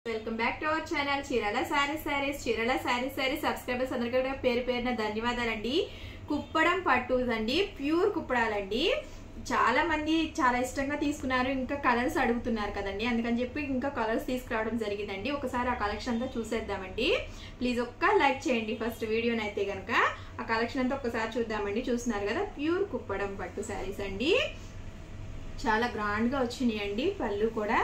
welcome back to our channel Chirala saris saris Chirala saris saris subscribers అందరికీ కూడా పేరు పేరున ధన్యవాదాలండి కుప్పడం పట్టు అండి ప్యూర్ కుప్పడాలండి చాలా మంది చాలా ఇష్టంగా తీసుకున్నారు ఇంకా కలర్స్ అడుగుతున్నారు కదండి అందుకని చెప్పి ఇంకా కలర్స్ తీసుకురావడం జరిగిందండి ఒకసారి ఆ కలెక్షన్ అంతా చూసేద్దామండి ప్లీజ్ ఒక్క లైక్ చేయండి ఫస్ట్ వీడియోని అయితే కనుక ఆ కలెక్షన్ అంతా ఒకసారి చూద్దామండి చూస్తున్నారు కదా ప్యూర్ కుప్పడం పట్టు శారీస్ అండి చాలా గ్రాండ్గా వచ్చినాయండి పళ్ళు కూడా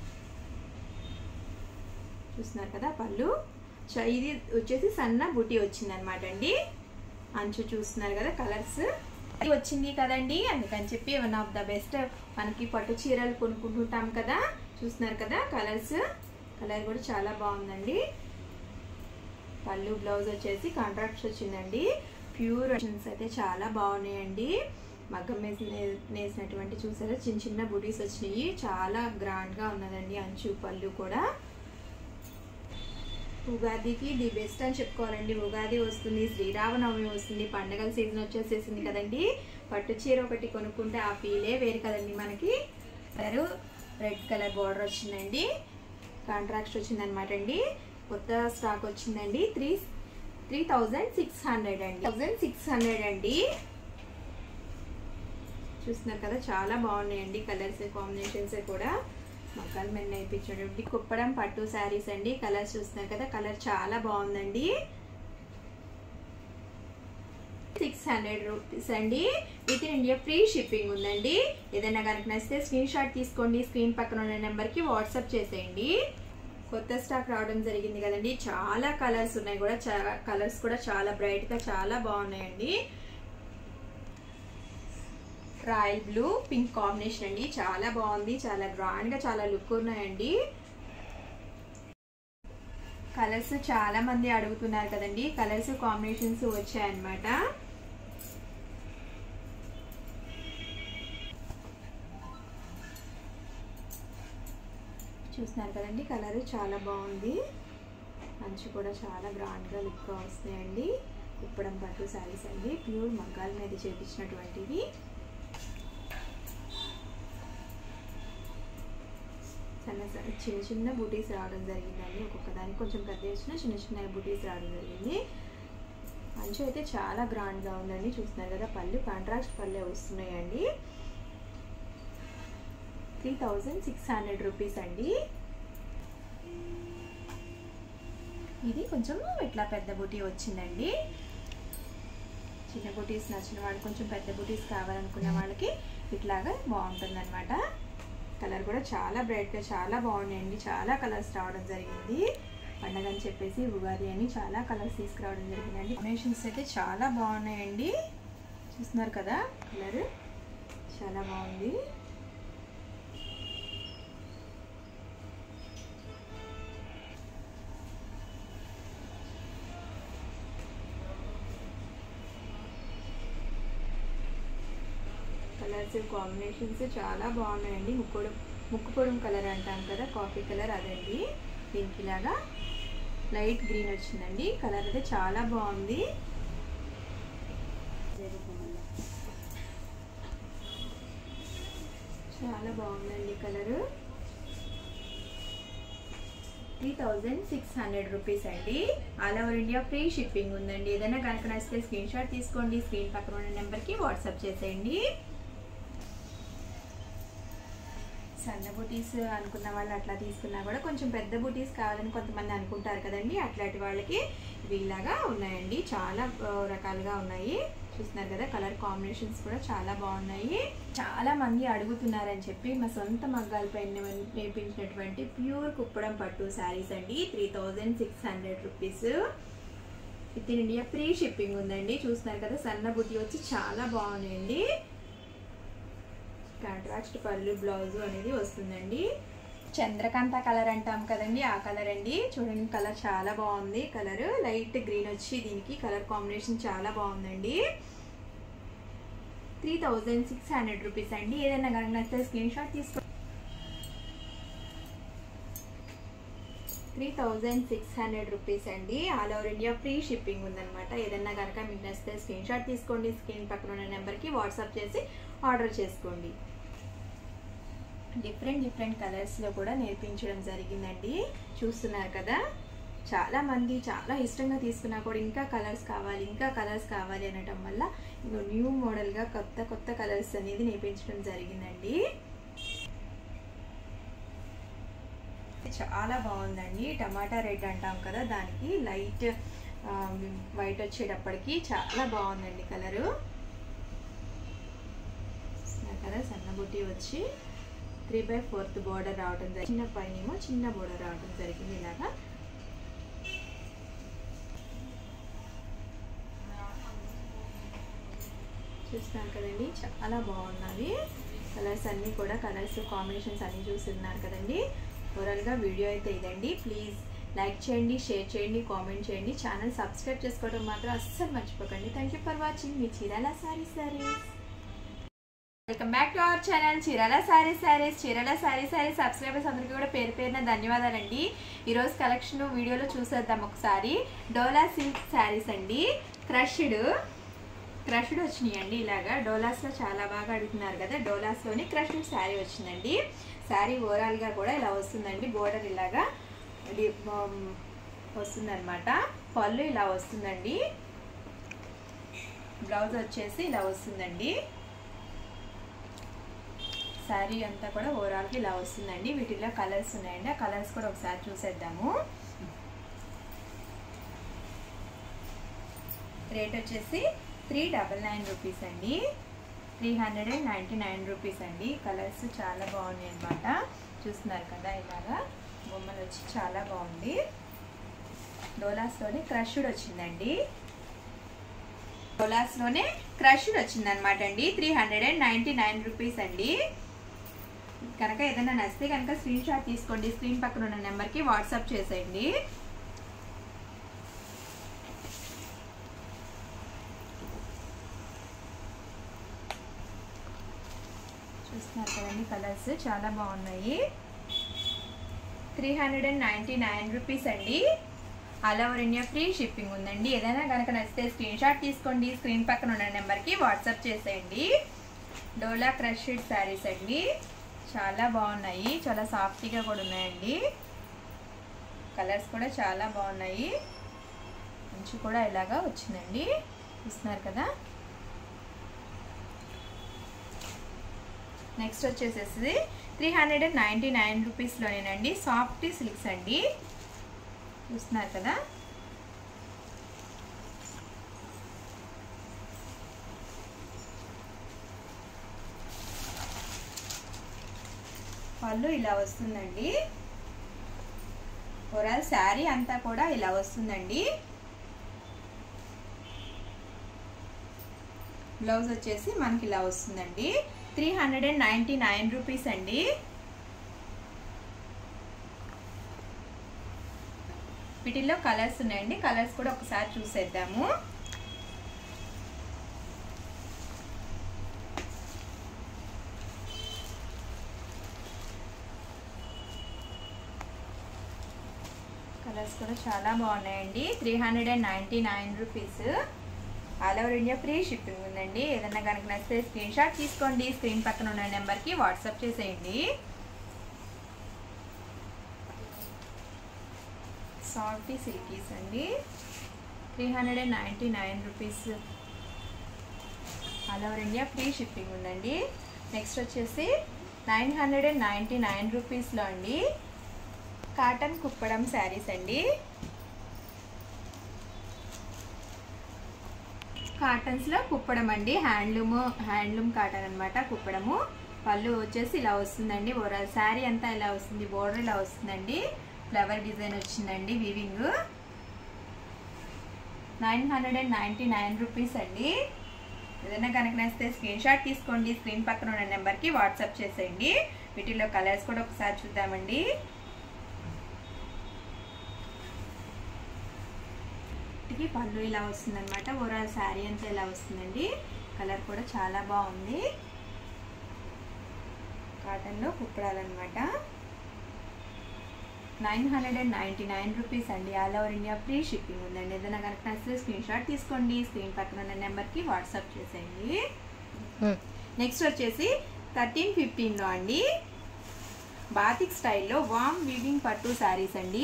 చూస్తున్నారు కదా పళ్ళు చ- ఇది వచ్చేసి సన్న బుటీ వచ్చింది అనమాట అండి అంచు చూస్తున్నారు కదా కలర్స్ ఇది వచ్చింది కదండి అందుకని చెప్పి వన్ ఆఫ్ ద బెస్ట్ మనకి పట్టు చీరలు కొనుక్కుంటుంటాం కదా చూస్తున్నారు కదా కలర్స్ కలర్ కూడా చాలా బాగుందండి పళ్ళు బ్లౌజ్ వచ్చేసి కాంట్రాక్ట్స్ వచ్చిందండి ప్యూర్ అయితే చాలా బాగున్నాయండి మగ్గం వేసి నే- నేసినటువంటి చూసారా చిన్న చిన్న బుటీస్ వచ్చినాయి చాలా గ్రాండ్గా ఉన్నదండి అంచు పళ్ళు కూడా ఉగాదికి ది బెస్ట్ అని చెప్పుకోవాలండి ఉగాది వస్తుంది శ్రీరామనవమి వస్తుంది పండగల సీజన్ వచ్చేసేసింది కదండి పట్టు చీర ఒకటి కొనుక్కుంటే ఆ ఫీలే వేరు కదండి మనకి కలర్ రెడ్ కలర్ బార్డర్ వచ్చిందండి కాంట్రాక్ట్ వచ్చింది అనమాట అండి కొత్త స్టాక్ వచ్చిందండి three three thousand six hundred అండి థౌజండ్ సిక్స్ హండ్రెడ్ అండి చూస్తున్నారు కదా చాలా బాగున్నాయండి కలర్స్ కాంబినేషన్స్ కూడా మక్కల మీద నేర్పించినటువంటి కుప్పడం పట్టు శారీస్ అండి కలర్స్ చూస్తున్నారు కదా కలర్ చాలా బాగుందండి సిక్స్ హండ్రెడ్ రూపీస్ అండి within India free shipping ఉందండి ఏదైనా కనుక నచ్చితే స్క్రీన్ షాట్ తీసుకోండి స్క్రీన్ పక్కన ఉన్న నెంబర్కి వాట్సాప్ చేసేయండి కొత్త స్టాక్ రావడం జరిగింది కదండి చాలా కలర్స్ ఉన్నాయి కూడా కలర్స్ కూడా చాలా బ్రైట్గా చాలా బాగున్నాయండి రాయల్ బ్లూ పింక్ కాంబినేషన్ అండి చాలా బాగుంది చాలా గ్రాండ్ గా చాలా లుక్ ఉన్నాయండి కలర్స్ చాలా మంది అడుగుతున్నారు కదండి కలర్స్ కాంబినేషన్స్ వచ్చాయన్నమాట చూస్తున్నారు కదండి కలర్ చాలా బాగుంది మంచి కూడా చాలా గ్రాండ్గా లుక్గా వస్తాయండి కుప్పడం పట్టు శారీస్ అండి ప్యూర్ మగ్గాల మీద చేపించినటువంటివి చిన్న చిన్న చిన్న బూటీస్ రావడం జరిగిందండి ఒక్కొక్క దానికి కొంచెం పెద్ద వచ్చిన చిన్న చిన్న బూటీస్ రావడం జరిగింది మంచి అయితే చాలా గ్రాండ్గా ఉందండి చూస్తున్నారు కదా పళ్ళు కాంట్రాస్ట్ పళ్ళే వస్తున్నాయండి three thousand six hundred rupees అండి ఇది కొంచెం ఇట్లా పెద్ద బూటీ వచ్చిందండి చిన్న బూటీస్ నచ్చిన వాళ్ళు కొంచెం పెద్ద బూటీస్ కావాలనుకున్న వాళ్ళకి ఇట్లాగా బాగుంటుంది కలర్ కూడా చాలా బ్రైట్గా చాలా బాగున్నాయండి చాలా కలర్స్ రావడం జరిగింది పండగ అని చెప్పేసి ఉగాది అని చాలా కలర్స్ తీసుకురావడం జరిగిందండి కాంబినేషన్స్ అయితే చాలా బాగున్నాయండి చూస్తున్నారు కదా కలర్ చాలా బాగుంది కలర్స్ కాంబినేషన్స్ చాలా బాగున్నాయండి ముక్కుడు ముక్కు పొడుం కలర్ అంటాం కదా కాఫీ కలర్ అదండి దీనికి ఇలాగా లైట్ గ్రీన్ వచ్చిందండి కలర్ అయితే చాలా బాగుంది చాలా బాగుందండి colour three thousand six hundred rupees అండి all over India free shipping ఉందండి ఏదైనా కనుక నచ్చితే స్క్రీన్ షాట్ తీసుకోండి స్క్రీన్ పక్కన ఉన్న నెంబర్కి వాట్సాప్ చేసేయండి సన్న బూటీస్ అనుకున్న వాళ్ళు అట్లా తీసుకున్నా కూడా కొంచెం పెద్ద బూటీస్ కావాలని కొంతమంది అనుకుంటారు కదండి అట్లాంటి వాళ్ళకి వీళ్ళగా ఉన్నాయండి చాలా ఆ, రకాలుగా ఉన్నాయి చూస్తున్నారు కదా కలర్ కాంబినేషన్స్ కూడా చాలా బాగున్నాయి చాలా మంది అడుగుతున్నారని చెప్పి మా సొంత మగ్గాలపై నేర్పించినటువంటి ప్యూర్ కుప్పడం పట్టు శారీస్ అండి three thousand six hundred rupees within India free shipping ఉందండి చూస్తున్నారు కదా సన్న బుట్టి వచ్చి చాలా బాగున్నాయండి కాంట్రాస్ట్ పళ్ళు బ్లౌజ్ అనేది వస్తుందండి చంద్రకాంత కలర్ అంటాం కదండి ఆ కలర్ అండి చూడండి కలర్ చాలా బాగుంది కలర్ లైట్ గ్రీన్ వచ్చి దీనికి కలర్ కాంబినేషన్ చాలా బాగుందండి three thousand six hundred rupees అండి ఏదైనా కనుక నచ్చితే స్క్రీన్ షాట్ తీసుకో three thousand six hundred rupees అండి all over India free shipping ఉందన్నమాట ఏదైనా కనుక మీకు నచ్చితే స్క్రీన్ షాట్ తీసుకోండి స్క్రీన్ పక్కన ఉన్న నెంబర్కి వాట్సాప్ చేసి ఆర్డర్ చేసుకోండి డిఫరెంట్ డిఫరెంట్ కలర్స్లో కూడా నేర్పించడం జరిగిందండి చూస్తున్నారు కదా చాలా మంది చాలా ఇష్టంగా తీసుకున్నా కూడా ఇంకా కలర్స్ కావాలి ఇంకా కలర్స్ కావాలి అనటం వల్ల ఇంకో న్యూ మోడల్గా కొత్త కొత్త కలర్స్ అనేది నేర్పించడం జరిగిందండి చాలా బాగుందండి టమాటా రెడ్ అంటాం కదా దానికి లైట్ వైట్ వచ్చేటప్పటికి చాలా బాగుందండి కలరు కదా సన్నబుట్టి వచ్చి త్రీ బై ఫోర్త్ బోర్డర్ రావడం జరిగింది చిన్న పైన ఏమో చిన్న బోర్డర్ రావడం జరిగింది ఇలాగా చూస్తున్నారు కదండి చాలా బాగున్నవి కలర్స్ అన్నీ కూడా కలర్స్ కాంబినేషన్స్ అన్నీ చూస్తున్నారు కదండి ఓవరాల్గా వీడియో అయితే ఇదండి ప్లీజ్ లైక్ చేయండి షేర్ చేయండి కామెంట్ చేయండి ఛానల్ సబ్స్క్రైబ్ చేసుకోవడం మాత్రం అస్సలు మర్చిపోకండి థ్యాంక్ యూ ఫర్ వాచింగ్ మీ Chirala sari saris welcome back to our channel Chirala sari saris Chirala sari sari subscribers అందరికీ కూడా పేరు పేరున ధన్యవాదాలండి ఈరోజు కలెక్షన్ వీడియోలో చూసేద్దాం ఒకసారి డోలా సిల్క్ శారీస్ అండి క్రష్డ్ క్రష్డ్ వచ్చినాయండి ఇలాగా డోలాస్లో చాలా బాగా అడుగుతున్నారు కదా డోలాస్లోని క్రష్డ్ శారీ వచ్చిందండి శారీ ఓవరాల్గా కూడా ఇలా వస్తుందండి బోర్డర్ ఇలాగా వస్తుందన్నమాట పళ్ళు ఇలా వస్తుందండి బ్లౌజ్ వచ్చేసి ఇలా వస్తుందండి శారీ అంతా కూడా ఓవరాల్గా ఇలా వస్తుందండి వీటిలో కలర్స్ ఉన్నాయండి ఆ కలర్స్ కూడా ఒకసారి చూసేద్దాము రేట్ వచ్చేసి త్రీ డబల్ నైన్ రూపీస్ అండి three hundred and ninety nine rupees అండి కలర్స్ చాలా బాగున్నాయి అనమాట చూస్తున్నారు కదా ఇలాగా బొమ్మలు వచ్చి చాలా బాగుంది డోలాస్లోనే క్రష్డ్ వచ్చిందండి డోలాస్లోనే క్రష్డ్ వచ్చిందనమాట అండి three hundred and ninety nine rupees అండి కనుక ఏదైనా నచ్చితే కనుక స్క్రీన్ షాట్ తీసుకోండి స్క్రీన్ పక్కన ఉన్న నెంబర్కి వాట్సాప్ చేసేయండి చూస్తున్నారు కదండి కలర్స్ చాలా బాగున్నాయి three hundred and ninety nine rupees అండి all over India free shipping ఉందండి ఏదైనా కనుక నచ్చితే స్క్రీన్ షాట్ తీసుకోండి స్క్రీన్ పక్కన ఉన్న నెంబర్కి వాట్సాప్ చేసేయండి డోలా క్రష్డ్ శారీస్ అండి చాలా బాగున్నాయి చాలా సాఫ్ట్గా కూడా ఉన్నాయండి కలర్స్ కూడా చాలా బాగున్నాయి మంచి కూడా ఇలాగా వచ్చిందండి చూస్తున్నారు కదా నెక్స్ట్ వచ్చేసేసి three hundred and ninety nine రూపీస్లోనేనండి సాఫ్ట్ సిల్క్స్ అండి చూస్తున్నారు కదా పళ్ళు ఇలా వస్తుందండి ఓవరాల్ శారీ అంతా కూడా ఇలా వస్తుందండి బ్లౌజ్ వచ్చేసి మనకి ఇలా వస్తుందండి three hundred and ninety nine rupees అండి వీటిల్లో కలర్స్ ఉన్నాయండి కలర్స్ కూడా ఒకసారి చూసేద్దాము కలర్స్ కూడా చాలా బాగున్నాయండి three hundred and ninety nine rupees all over India free shipping ఉందండి ఏదన్నా కనుక నచ్చితే స్క్రీన్ షాట్ తీసుకోండి స్క్రీన్ పక్కన ఉన్న నెంబర్కి వాట్సాప్ చేసేయండి సాఫ్టీ సిల్కీస్ అండి three hundred and ninety nine rupees all over India free shipping ఉందండి నెక్స్ట్ వచ్చేసి nine hundred and ninety nine రూపీస్లో అండి కాటన్ కుప్పడం శారీస్ అండి కాటన్స్లో కుప్పడం అండి హ్యాండ్లూమ్ హ్యాండ్లూమ్ కాటన్ అనమాట కుప్పడము పళ్ళు వచ్చేసి ఇలా వస్తుందండి ఓవరాల్ శారీ అంతా ఇలా వస్తుంది బోర్డర్ ఇలా వస్తుందండి ఫ్లవర్ డిజైన్ వచ్చిందండి weaving nine hundred and ninety nine rupees అండి ఏదైనా కనుక నచ్చితే స్క్రీన్ షాట్ తీసుకోండి స్క్రీన్ పక్కన ఉన్న నెంబర్కి వాట్సాప్ చేసేయండి వీటిలో కలర్స్ కూడా ఒకసారి చూద్దామండి వీటికి పళ్ళు ఇలా వస్తుందన్నమాట ఓవరాల్ శారీ అంతా ఇలా వస్తుందండి కలర్ కూడా చాలా బాగుంది కాటన్లో కుప్పడాలన్నమాట nine hundred and ninety nine rupees అండి all over India free shipping ఉందండి ఏదైనా కనుక నచ్చితే స్క్రీన్ షాట్ తీసుకోండి స్క్రీన్ పక్కన ఉన్న నెంబర్కి వాట్సాప్ చేసేయండి నెక్స్ట్ వచ్చేసి థర్టీన్ ఫిఫ్టీన్లో అండి బాతిక్ స్టైల్లో వామ్ వీవింగ్ పట్టు శారీస్ అండి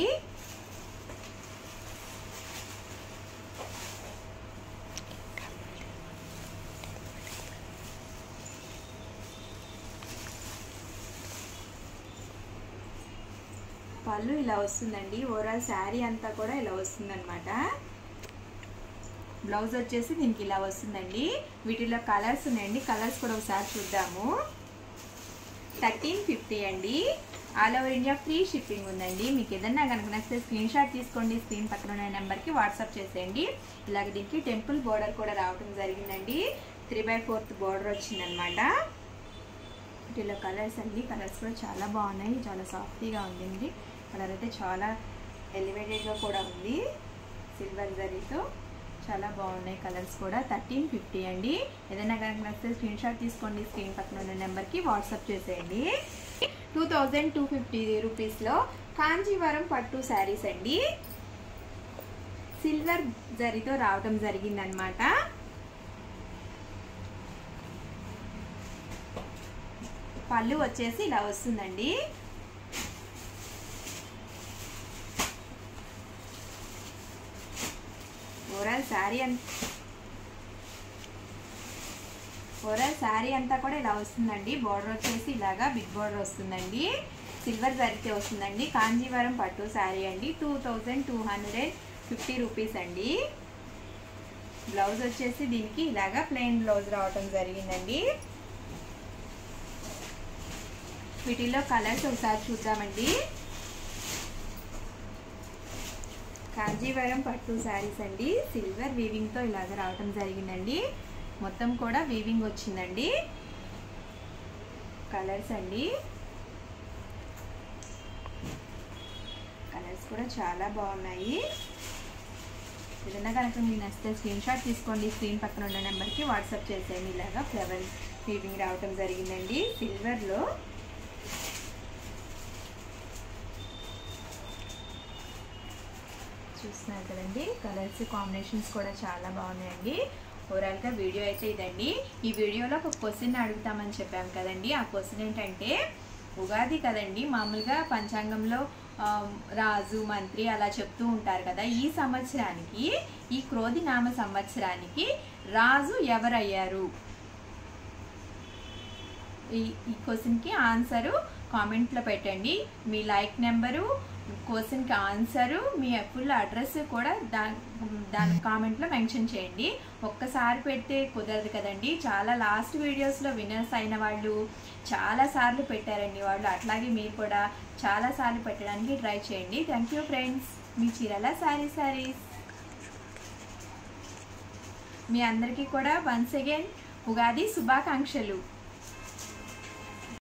పళ్ళు ఇలా వస్తుందండి ఓవరాల్ శారీ అంతా కూడా ఇలా వస్తుందన్నమాట బ్లౌజ్ వచ్చేసి దీనికి ఇలా వస్తుందండి వీటిలో కలర్స్ ఉన్నాయండి కలర్స్ కూడా ఒకసారి చూద్దాము థర్టీన్ ఫిఫ్టీ అండి all over India free shipping ఉందండి మీకు ఏదన్నా కనుక నచ్చితే స్క్రీన్ షాట్ తీసుకోండి స్క్రీన్ పక్కన ఉన్న నెంబర్కి వాట్సాప్ చేసేయండి ఇలాగ దీనికి టెంపుల్ బోర్డర్ కూడా రావడం జరిగిందండి త్రీ బై ఫోర్త్ బోర్డర్ వచ్చిందనమాట వీటిలో కలర్స్ అండి కలర్స్ కూడా చాలా బాగున్నాయి చాలా సాఫ్టీగా ఉందండి కలర్ అయితే చాలా ఎలివేటెడ్గా కూడా ఉంది సిల్వర్ జరీతో చాలా బాగున్నాయి కలర్స్ కూడా థర్టీన్ ఫిఫ్టీ అండి ఏదైనా కనుక నచ్చితే స్క్రీన్ షాట్ తీసుకోండి స్క్రీన్ పక్కన ఉన్న నెంబర్కి వాట్సాప్ చేసేయండి టూ థౌజండ్ టూ ఫిఫ్టీ రూపీస్లో కాంజీవరం పట్టు శారీస్ అండి సిల్వర్ జరీతో రావటం జరిగిందనమాట పళ్ళు వచ్చేసి ఇలా వస్తుందండి ఓవరాల్ శారీ అంత ఓవరాల్ శారీ అంతా కూడా ఇలా వస్తుందండి బార్డర్ వచ్చేసి ఇలాగా బిగ్ బార్డర్ వస్తుందండి సిల్వర్ జరిగితే వస్తుందండి కాంజీవరం పట్టు శారీ అండి two thousand two hundred fifty rupees అండి బ్లౌజ్ వచ్చేసి దీనికి ఇలాగా ప్లెయిన్ బ్లౌజ్ రావటం జరిగిందండి వీటిల్లో కలర్స్ ఒకసారి చూద్దామండి కాంజీవరం పట్టు శారీస్ అండి సిల్వర్ వీవింగ్తో ఇలాగ రావటం జరిగిందండి మొత్తం కూడా వీవింగ్ వచ్చిందండి కలర్స్ అండి కలర్స్ కూడా చాలా బాగున్నాయి ఏదైనా కనుక మీకు నచ్చితే స్క్రీన్ షాట్ తీసుకోండి స్క్రీన్ పక్కన ఉన్న నెంబర్కి వాట్సాప్ చేసేయండి ఇలాగా ఫ్లవర్ వీవింగ్ రావటం జరిగిందండి సిల్వర్లో చూస్తున్నారు కదండి కలర్స్ కాంబినేషన్స్ కూడా చాలా బాగున్నాయండి ఓవరాల్గా వీడియో అయితే ఇదండి ఈ వీడియోలో ఒక క్వశ్చన్ అడుగుతామని చెప్పాం కదండి ఆ క్వశ్చన్ ఏంటంటే ఉగాది కదండి మామూలుగా పంచాంగంలో ఆ, రాజు మంత్రి అలా చెప్తూ ఉంటారు కదా ఈ సంవత్సరానికి ఈ క్రోధి నామ సంవత్సరానికి రాజు ఎవరయ్యారు ఈ ఈ క్వశ్చన్కి ఆన్సరు కామెంట్లో పెట్టండి మీ లైక్ నెంబరు క్వశ్చన్కి ఆన్సరు మీ ఫుల్ అడ్రస్ కూడా దా దాని కామెంట్లో మెన్షన్ చేయండి ఒక్కసారి పెడితే కుదరదు కదండి చాలా లాస్ట్ వీడియోస్లో విన్నర్స్ అయిన వాళ్ళు చాలా సార్లు పెట్టారండి వాళ్ళు అట్లాగే మీరు కూడా చాలా సార్లు పెట్టడానికి ట్రై చేయండి థ్యాంక్ యూ ఫ్రెండ్స్ మీ చీరల శారీ శారీస్ మీ అందరికీ కూడా వన్స్ అగైన్ ఉగాది శుభాకాంక్షలు